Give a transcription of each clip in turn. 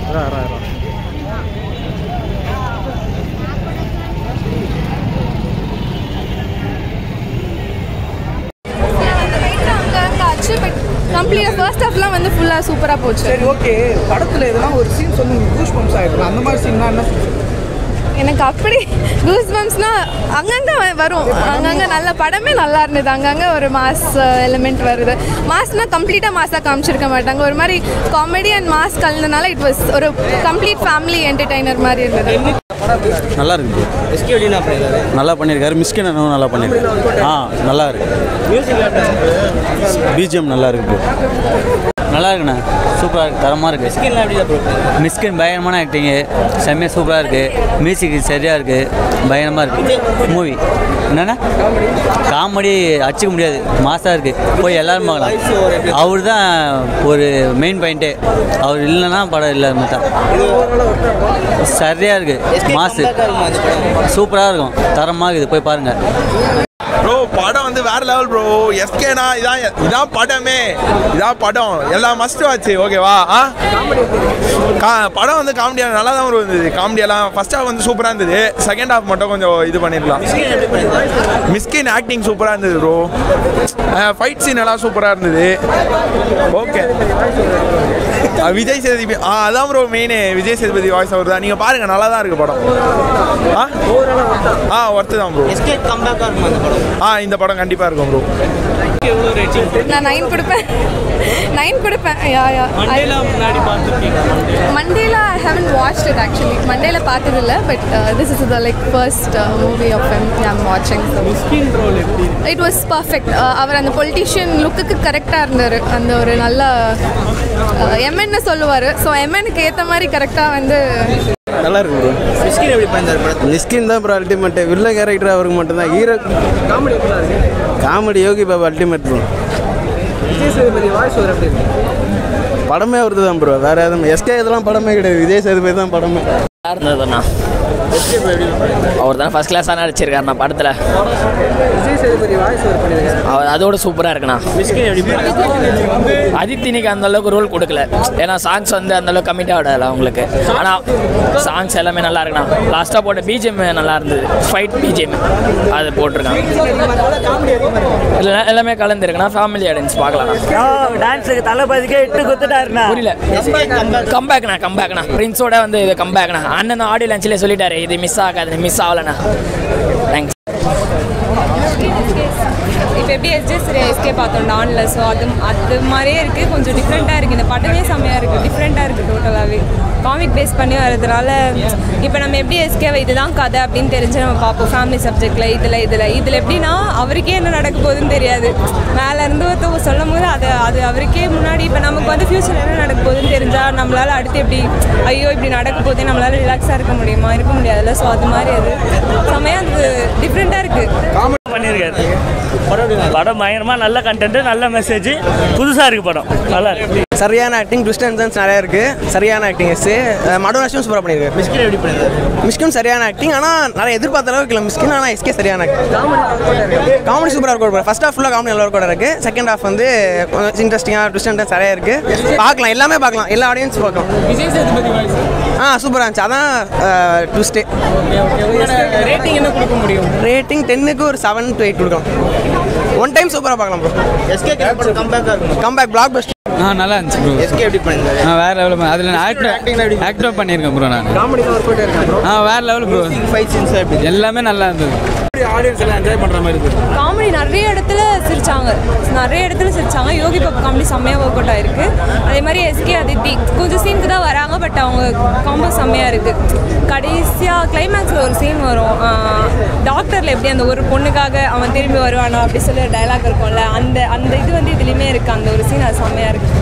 ரா ரா ரா கம்ப்ளீட்டாக ஃபர்ஸ்ட் ஹாஃப்லாம் வந்து ஃபுல்லாக சூப்பராக போச்சு சரி ஓகே படத்தில் எதனா ஒரு சீன் சொல்லுங்க கூஸ் பம்ப்ஸ் ஆகிடும் அந்த மாதிரி சீன்னா என்ன எனக்கு அப்படி கூஸ் பம்ப்ஸ்னால் அங்கங்கே வரும் அங்கங்கே நல்ல படமே நல்லா இருந்தது அங்கங்கே ஒரு மாஸ் எலிமெண்ட் வருது மாஸ்னால் கம்ப்ளீட்டாக மாஸாக காமிச்சிருக்க மாட்டாங்க ஒரு மாதிரி காமெடி அண்ட் மாஸ் கலந்தனால இட் வாஸ் ஒரு கம்ப்ளீட் ஃபேமிலி என்டர்டைனர் மாதிரி இருந்தது நல்லா இருக்கு bro. எஸ்கே எப்படின்னா பண்ணிருக்காரு நல்லா பண்ணியிருக்காரு மிஸ்கின் அண்ணனும் நல்லா பண்ணியிருக்காரு ஆ நல்லா இருக்கு பிஜிஎம் நல்லா இருக்கு bro. நல்லா இருக்குண்ணா சூப்பராக இருக்கு தரமாக இருக்கு எஸ்கேலாம் எப்படி ப்ரோ மிஸ்கின் பயங்கரமான ஆக்டிங்கு செம்மையாக சூப்பராக இருக்குது மியூசிக் சரியாக இருக்குது பயங்கரமாக இருக்குது மூவி என்னென்னா காமெடி அடிச்சுக்க முடியாது மாசாக இருக்குது போய் எல்லாரும் பார்க்கலாம் அவர் தான் ஒரு மெயின் பாயிண்ட்டே அவர் இல்லைன்னா படம் இல்லை மொத்தம் சரியாக இருக்குது மாசு சூப்பராக இருக்கும் தரமாக இருக்குது போய் பாருங்கள் ப்ரோ படம் வந்து வேற லெவல் ப்ரோ எஸ்கேனா இதான் இதான் படமே இதான் படம் எல்லா மஸ்ட் ஆச்சு ஓகேவா ஆ கா படம் வந்து காமெடியாக நல்லா தான் ப்ரோ இருந்தது காமெடியெல்லாம் ஃபர்ஸ்ட் ஹாஃப் வந்து சூப்பராக இருந்தது செகண்ட் ஹாஃப் மட்டும் கொஞ்சம் இது பண்ணிருக்கலாம் மிஸ்கின் ஆக்டிங் சூப்பராக இருந்தது ப்ரோ ஃபைட் சீன் எல்லாம் சூப்பராக இருந்தது ஓகே விஜய் சேதுபதி ஆ அதான் bro main Vijay Sethupathi voice அவர் தான் நீங்கள் பாருங்கள் நல்லா தான் இருக்குது படம் ஆ ஆ ஒர்த்து தான் ப்ரோ எஸ்கே கம்பேக்காக இருக்கும் அந்த படம் ஆ இந்த படம் கண்டிப்பாக இருக்கும் ப்ரோ எவ்வளோ ரேட்டிங் நான் நைன் கொடுப்பேன் நைன் கொடுப்பேன் யா யா மண்டேல முன்னாடி பார்த்துருக்கீங்க Mandela I haven't watched it actually Mandela பார்த்ததில்ல but this is the like first movie of um I'm வாட்சிங் மிஸ்கின் ரோல் எப்படி இட் வாஸ் பர்ஃபெக்ட் அவர் அந்த பொலிட்டிஷியன் லுக்குக்கு கரெக்டாக இருந்தார் அந்த ஒரு நல்ல எம்என்னு சொல்லுவார் ஸோ எம்எனுக்கு ஏற்ற மாதிரி கரெக்டாக வந்து நல்லா இருக்கு ப்ரோ மிஸ்கின் எப்படி பண்ணிருந்தாரு படத்தில் மிஸ்கின் தான் ப்ரோ அல்டிமேட் வில்ல கேரக்டர் அவருக்கு மட்டும்தான் ஹீரோ காமெடி எப்படி இருக்கு comedy Yogi Baba ultimate bro Vijay Sethupathi voice ஒரு எப்படி இருக்கு படமே அவரது தான் ப்ரோ வேற எதுவும் எஸ்கே இதெல்லாம் படமே கிடையாது விஜய் சேதுபதி தான் படமே இருந்ததுண்ணா அவர் தான் ஃபஸ்ட் கிளாஸாக நடிச்சிருக்காருண்ணா படத்தில் விஜய் சேதுபதி வாய்ஸ் ஒரு பண்ணியிருக்காரு அவர் அதோட சூப்பராக இருக்குண்ணா மிஸ்கின் எப்படி அதித்தினிக்கு அந்த அளவுக்கு ரோல் கொடுக்கல ஏன்னா சாங்ஸ் வந்து அந்த அளவுக்கு கம்மிட்டாக விடல அவங்களுக்கு ஆனால் சாங்ஸ் எல்லாமே நல்லா இருக்குண்ணா லாஸ்ட்டாக போட்ட பிஜிஎம் நல்லா இருந்தது ஃபைட் பிஜிஎம் அது போட்டிருக்காங்க எல்லாம் எல்லாமே கலந்துருக்குண்ணா ஃபேமிலி ஆடியன்ஸ் பார்க்கலாம் டான்ஸுக்கு தளபதிக்கே இட்டு குத்துட்டாருண்ணா புரியல கம்பேக்ண்ணா கம்பேக்ண்ணா பிரின்ஸோட வந்து இது கம்பேக்ண்ணா அண்ணன் ஆடியோ லஞ்சிலே சொல்லிட்டாரு இது மிஸ் ஆகாது மிஸ் ஆகலண்ணா தேங்க்ஸ் இப்போ எப்படி எஸ்ஜே சரி எஸ்கே பார்த்தோம் டான்ல ஸோ அது அது மாதிரியே இருக்குது கொஞ்சம் டிஃப்ரெண்ட்டாக இருக்குது இந்த படமே செம்மையாக இருக்குது டிஃப்ரெண்ட்டாக இருக்குது டோட்டலாகவே காமிக் பேஸ் பண்ணி வரதுனால இப்போ நம்ம எப்படி எஸ்கேவை இதுதான் கதை அப்படின்னு தெரிஞ்சு நம்ம பார்ப்போம் ஃபேமிலி சப்ஜெக்டில் இதில் இதில் இதில் எப்படின்னா அவருக்கே என்ன நடக்க போகுதுன்னு தெரியாது மேலே இருந்து ஒருத்தவங்க சொல்லும் போது அது அது அவருக்கே முன்னாடி இப்போ நமக்கு வந்து ஃப்யூச்சர் என்ன நடக்க போகுதுன்னு தெரிஞ்சால் நம்மளால் அடுத்து எப்படி ஐயோ இப்படி நடக்க போகுது நம்மளால் ரிலாக்ஸாக இருக்க முடியுமா இருக்க முடியாதுல்ல ஸோ அது மாதிரி அது செம்மையாக அது டிஃப்ரெண்ட்டாக இருக்குது பண்ணியிருக்காரு படம் பயங்கரமா நல்ல கண்டென்ட் நல்ல மெசேஜ் புதுசா இருக்கு படம் நல்லா இருக்கு சரியான ஆக்டிங் ட்விஸ்ட் அண்ட் டர்ன்ஸ் நிறைய இருக்கு சரியான ஆக்டிங் எஸ் மடோனாஷும் சூப்பராக பண்ணியிருக்காரு மிஸ்கின் எப்படி பண்ணிருந்தாரு மிஸ்கின் சரியான ஆக்டிங் ஆனால் நிறைய எதிர்பார்த்த அளவுக்கு இல்லை மிஸ்கின் ஆனால் எஸ்கே சரியான ஆக்டிங் காமெடி சூப்பராக இருக்கும் ஃபர்ஸ்ட் ஹாஃப் ஃபுல்லாக காமெடி நல்லா இருக்கும் இருக்கு செகண்ட் ஹாஃப் வந்து கொஞ்சம் இன்ட்ரெஸ்டிங்காக ட்விஸ்ட் அண்ட் நிறைய இருக்கு பார்க்கலாம் எல்லாமே பார்க்கலாம் எல்லா ஆடியன்ஸ் பார்க்கலாம் விஜய் சேதுபதி வாய்ஸ் ஆ சூப்பராக இருந்துச்சு அதான் ட்விஸ்ட்டே ரேட்டிங் என்ன கொடுக்க முடியும் ரேட்டிங் டென்னுக்கு ஒரு செவன் டு எயிட் கொடுக்கலாம் ஒன் டைம் சூப்பராக பார்க்கலாம் ப்ரோ எஸ்கே கேரக்டர் கம்பேக்காக இருக்கும் கம்பேக் பிளாக் பஸ்ட் ஆ நல்லா இருந்துச்சு ப்ரோ எஸ்கே எப்படி பண்ணிருந்தாரு ஆ வேறு லெவலில் அதில் நான் ஆக்டர் ஆக்டர் பண்ணியிருக்கேன் ப்ரோ நான் காமெடி தான் ஒர்க் அவுட் இருக்கேன் ப்ரோ ஆ வேறு லெவல் ப்ரோ ஃபைட் சீன்ஸ் எப்படி எல்லாமே நல்லா இருந்தது ஆடியன்ஸ் எல்லாம் என்ஜாய் பண்ணுற மாதிரி இருக்கு காமெடி நிறைய இடத்துல சிரிச்சாங்க நிறைய இடத்துல சிரிச்சாங்க யோகி பாபு காமெடி செம்மையாக ஒர்க் அவுட் ஆயிருக்கு அதே மாதிரி எஸ்கே அதித்தி கொஞ்சம் சீனுக்கு தான் வராங்க பட் அவங்க காம்போ செம்மையாக இருக்குது கடைசியாக கிளைமேக்ஸில் ஒரு சீன் வரும் டாக்டரில் எப்படி அந்த ஒரு பொண்ணுக்காக அவன் திரும்பி வருவானோ அப்படி சொல்லி ஒரு டைலாக் இருக்கும்ல அந்த அந்த இது வந்து இதுலேயுமே இருக்குது அந்த ஒரு சீன் அது செம்மையாக இருக்குது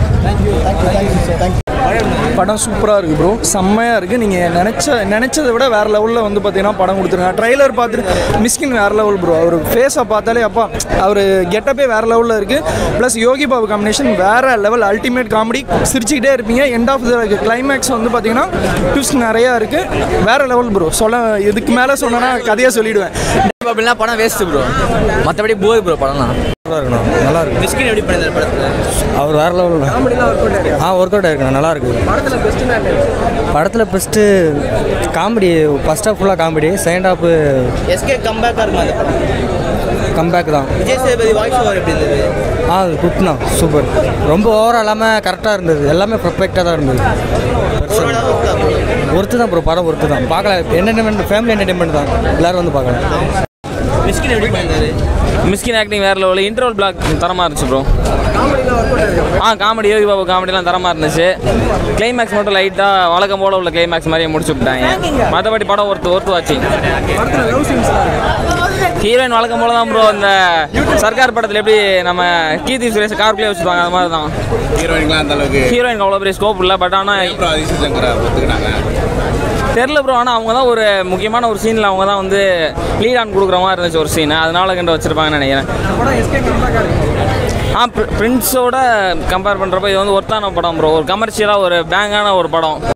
படம் சூப்பராக இருக்குது ப்ரோ செம்மையாக இருக்குது நீங்கள் நினச்ச நினச்சதை விட வேறு லெவலில் வந்து பார்த்தீங்கன்னா படம் கொடுத்துருங்க ட்ரைலர் பார்த்துட்டு மிஸ்கின் வேறு லெவல் ப்ரோ அவர் ஃபேஸை பார்த்தாலே அப்பா அவர் கெட்டப்பே வேறு லெவலில் இருக்குது ப்ளஸ் யோகி பாபு காம்பினேஷன் வேறு லெவல் அல்டிமேட் காமெடி சிரிச்சுக்கிட்டே இருப்பீங்க எண்ட் ஆஃப் த கிளைமேக்ஸ் வந்து பார்த்தீங்கன்னா ட்விஸ்ட் நிறையா இருக்குது வேறு லெவல் ப்ரோ சொல்ல இதுக்கு மேலே சொன்னேன்னா கதையை சொல்லிவிடுவேன் பபிள்லாம் படம் வேஸ்ட் ப்ரோ மற்றபடி போய் ப்ரோ படம்லாம் நல்லா இருக்கணும் நல்லா இருக்கு மிஸ்கின் எப்படி பண்ணிருந்தாரு படத்தில் அவர் வேற லெவலில் ஆ ஒர்க் அவுட் ஆயிருக்கணும் நல்லா இருக்கு படத்தில் பெஸ்ட்டுனா படத்தில் ஃபஸ்ட்டு காமெடி ஃபர்ஸ்ட் ஹாஃப் ஃபுல்லாக காமெடி செகண்ட் ஹாஃப் எஸ்கே கம்பேக்காக இருக்கும் அந்த படம் கம்பேக் தான் விஜய் சேதுபதி வாய்ஸ் ஓவர் எப்படி இருந்தது ஆ குட்னா சூப்பர் ரொம்ப ஓவராக இல்லாமல் கரெக்டாக இருந்தது எல்லாமே பர்ஃபெக்டாக தான் இருந்தது ஒருத்து தான் ப்ரோ படம் ஒருத்து தான் பார்க்கலாம் என்டர்டைன்மெண்ட் ஃபேமிலி என்டர்டைன்மெண்ட் தான் எல்லோரும் வந்து பார்க்கலாம் மிஸ்கின் எப்படி பண்ணிருந்தாரு மிஸ்கின் ஆக்டிங் வேறு லெவலில் இன்ட்ரோல் பிளாக் தரமாக இருந்துச்சு ப்ரோ ஆ காமெடி யோகி பாபு காமெடிலாம் தரமாக இருந்துச்சு கிளைமேக்ஸ் மட்டும் லைட்டாக வழக்கம் போல உள்ள கிளைமேக்ஸ் மாதிரியே முடிச்சு விட்டாங்க மற்றபடி படம் ஒருத்து ஒருத்து வாட்சிங் ஹீரோயின் வழக்கம் போல தான் ப்ரோ இந்த சர்க்கார் படத்தில் எப்படி நம்ம கீர்த்தி சுரேஷ் காருக்குள்ளே வச்சுருவாங்க அது மாதிரி தான் ஹீரோயின்லாம் அந்த அளவுக்கு ஹீரோயினுக்கு அவ்வளோ பெரிய ஸ்கோப் இல்லை பட் ஆனால் அதிசய சங்கரா ஒத்துக்கினாங்க தெரில ப்ரோ ஆனால் அவங்க தான் ஒரு முக்கியமான ஒரு சீனில் அவங்க தான் வந்து லீட் ஆன் கொடுக்குற மாதிரி இருந்துச்சு ஒரு சீன் அதனால கண்டு வச்சுருப்பாங்கன்னு நினைக்கிறேன் ஆ பிரின்ஸோட கம்பேர் பண்ணுறப்ப இது வந்து ஒர்த்தான படம் ப்ரோ ஒரு கமர்ஷியலாக ஒரு பேங்கான ஒரு படம்